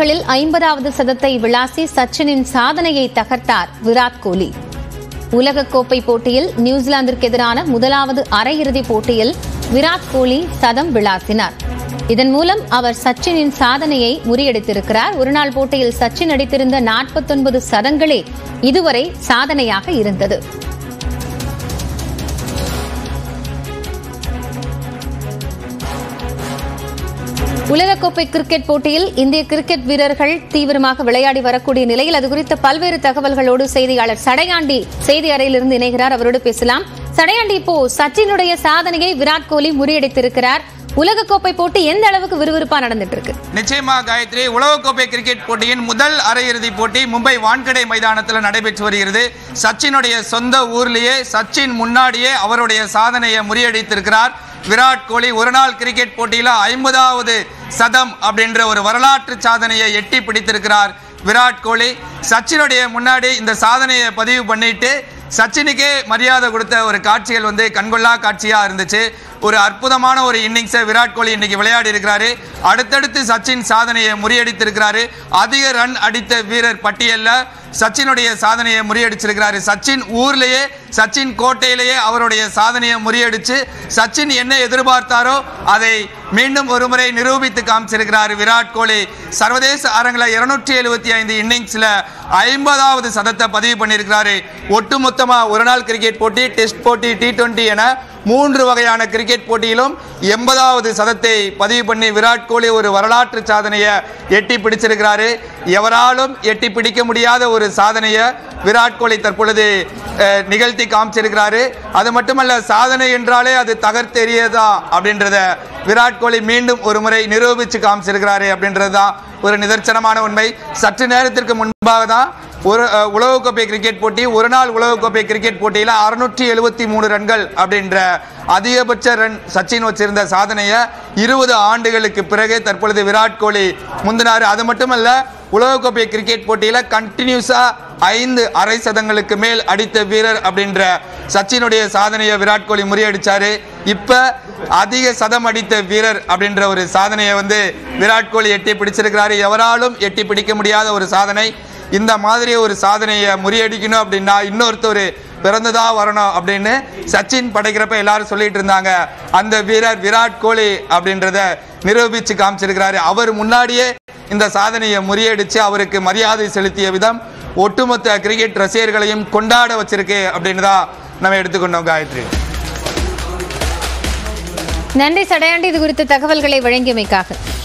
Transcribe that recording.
ஓவர்களில் ஐம்பதாவது சதத்தை விளாசி சச்சினின் சாதனையை தகர்த்தார் விராட் கோலி உலகக்கோப்பை போட்டியில் நியூசிலாந்திற்கு எதிரான முதலாவது அரையிறுதிப் போட்டியில் விராட் கோலி சதம் விளாசினார் இதன் மூலம் அவர் சச்சினின் சாதனையை முறியடித்திருக்கிறார் ஒருநாள் போட்டியில் சச்சின் அடித்திருந்த 49 சதங்களே இதுவரை சாதனையாக இருந்தது உலகக்கோப்பை கிரிக்கெட் போட்டியில் இந்திய கிரிக்கெட் வீரர்கள் தீவிரமாக விளையாடி வரக்கூடிய நிலையில் அது குறித்த பல்வேறு தகவல்களோடு செய்தியாளர் சடையாண்டி செய்தி அறையிலிருந்து இணைகிறார் அவரோடு பேசலாம் சடையாண்டி இப்போ சச்சினுடைய சாதனையை விராட் கோலி முறியடித்திருக்கிறார் உலகக்கோப்பை போட்டி எந்த அளவுக்கு விறுவிறுப்பா நடந்துட்டு இருக்கு நிச்சயமா காயத்ரி உலகக்கோப்பை கிரிக்கெட் போட்டியின் முதல் அரையிறுதிப் போட்டி மும்பை வான்கடை மைதானத்தில் நடைபெற்று வருகிறது சச்சினுடைய சொந்த ஊர்லேயே சச்சின் முன்னாடியே அவருடைய சாதனையை முறியடித்திருக்கிறார் விராட் கோலி ஒரு நாள் கிரிக்கெட் போட்டியில் ஐம்பதாவது சதம் அப்படின்ற ஒரு வரலாற்று சாதனையை எட்டி பிடித்திருக்கிறார் விராட் கோலி சச்சினுடைய முன்னாடி இந்த சாதனையை பதிவு பண்ணிட்டு சச்சினுக்கே மரியாதை கொடுத்த ஒரு காட்சிகள் வந்து கண்கொள்ளா காட்சியா இருந்துச்சு ஒரு அற்புதமான ஒரு இன்னிங்ஸை விராட் கோலி இன்னைக்கு விளையாடி இருக்கிறாரு அடுத்தடுத்து சச்சின் சாதனையை முறியடித்திருக்கிறாரு அதிக ரன் அடித்த வீரர் பட்டியல்ல சச்சினுடைய சாதனையை முறியடிச்சிருக்கிறாரு சச்சின் ஊர்லயே சச்சின் கோட்டையிலேயே அவருடைய சாதனையை முறியடிச்சு சச்சின் என்ன எதிர்பார்த்தாரோ அதை மீண்டும் ஒருமுறை நிரூபித்து காமிச்சிருக்கிறார் விராட் கோலி சர்வதேச அரங்கில் இருநூற்றி எழுபத்தி ஐந்து இன்னிங்ஸ்ல ஐம்பதாவது சதத்தை பதிவு பண்ணியிருக்கிறாரு ஒட்டுமொத்தமா ஒரு நாள் கிரிக்கெட் போட்டி டெஸ்ட் போட்டி டி டுவெண்ட்டி என மூன்று வகையான கிரிக்கெட் போட்டியிலும் எண்பதாவது சதத்தை பதிவு பண்ணி விராட் கோலி ஒரு வரலாற்று சாதனையை எட்டி பிடிச்சிருக்கிறாரு எவராலும் எட்டி பிடிக்க முடியாத ஒரு சாதனையை விராட் கோலி தற்பொழுது அஹ், நிகழ்த்தி காமிச்சிருக்கிறாரு அது மட்டுமல்ல சாதனை என்றாலே அது தகர்த்தெறியதா அப்படின்றத விராட் கோலி மீண்டும் ஒரு முறை நிரூபித்து காமிச்சிருக்கிறாரு அப்படின்றது தான் ஒரு நிதர்சனமான உண்மை சற்று நேரத்திற்கு முன்பாக தான் ஒரு அஹ், உலகக்கோப்பை கிரிக்கெட் போட்டி ஒரு நாள் உலகக்கோப்பை கிரிக்கெட் போட்டியில் அறுநூற்றி எழுபத்தி மூணு ரன்கள் அப்படின்ற அதிகபட்ச ரன் சச்சின் வச்சிருந்த சாதனையை இருபது ஆண்டுகளுக்கு பிறகு தற்பொழுது விராட் கோலி முந்தினார் அது மட்டுமல்ல உலகக்கோப்பை கிரிக்கெட் போட்டியில் கண்டினியூஸா ஐந்து அரை சதங்களுக்கு மேல் அடித்த வீரர் அப்படின்ற சச்சினுடைய சாதனையை விராட் கோலி முறியடிச்சாரு இப்ப அதிக சதம் அடித்த வீரர் அப்படின்ற ஒரு சாதனையை வந்து விராட் கோலி எட்டி பிடிச்சிருக்கிறாரு எவராலும் எட்டி பிடிக்க முடியாத ஒரு சாதனை இந்த மாதிரி ஒரு சாதனையை முறியடிக்கணும் அப்படின்னா இன்னொருத்தர் பிறந்ததா வரணும் அப்படின்னு சச்சின் படைக்கிறப்ப எல்லாரும் சொல்லிட்டு இருந்தாங்க அந்த வீரர் விராட் கோலி அப்படின்றத நிரூபிச்சு காமிச்சிருக்கிறாரு அவர் முன்னாடியே இந்த சாதனையை முறியடிச்சு அவருக்கு மரியாதை செலுத்திய விதம் ஒட்டுமொத்த கிரிக்கெட் ரசிகர்களையும் கொண்டாட வச்சிருக்கு அப்படின்னு தான் நம்ம எடுத்துக்கொண்டோம் காயத்ரி நன்றி சடையாண்டி இது குறித்த தகவல்களை வழங்கியமைக்காக